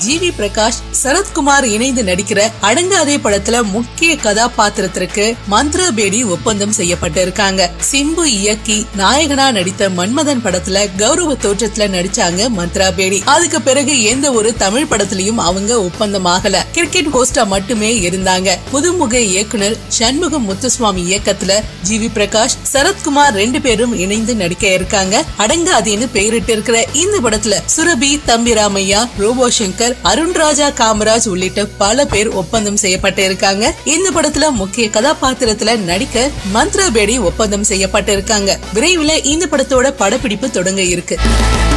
G we Prakash Sarathkumar இணைந்து நடிக்கிற அடங்காதே படத்துல முக்கிய கதாபாத்திரத்திற்கு மந்த்ரா பேடி ஒப்பந்தம் செய்யப்பட்டிருக்காங்க சிம்பு இயக்கி நாயகனா நடித்த மன்மதன் படத்துல கௌரவ தோற்றத்துல நடிச்சாங்க மந்த்ரா பேடி அதுக்கு பிறகு எந்த ஒரு தமிழ் படத்திலையும் அவங்க ஒப்பந்தம் ஆகல கிரிக்கெட் ஹோஸ்டா மட்டுமே இருந்தாங்க புதுமுக இயக்குனர் சண்முகம் முத்துசுவாமி இயக்கத்துல ஜி வி பிரகாஷ் சரத்குமார் ரெண்டு பேரும் இணைந்து நடிக்க இருக்காங்க அடங்காதேன்னு பெயரிட்டு இருக்கிற இந்த படத்துல சுரபி தம்பி ராமையா ரோபோ சங்கர் அருண்ராஜா காமராஜ் உள்ளிட்ட பல பேர் ஒப்பந்தம் செய்யப்பட்டு இருக்காங்க இந்த படத்துல முக்கிய கதாபாத்திரத்துல நடிக்க மந்த்ரா பேடி ஒப்பந்தம் செய்யப்பட்டு இருக்காங்க விரைவில் இந்த படத்தோட படப்பிடிப்பு தொடங்க இருக்கு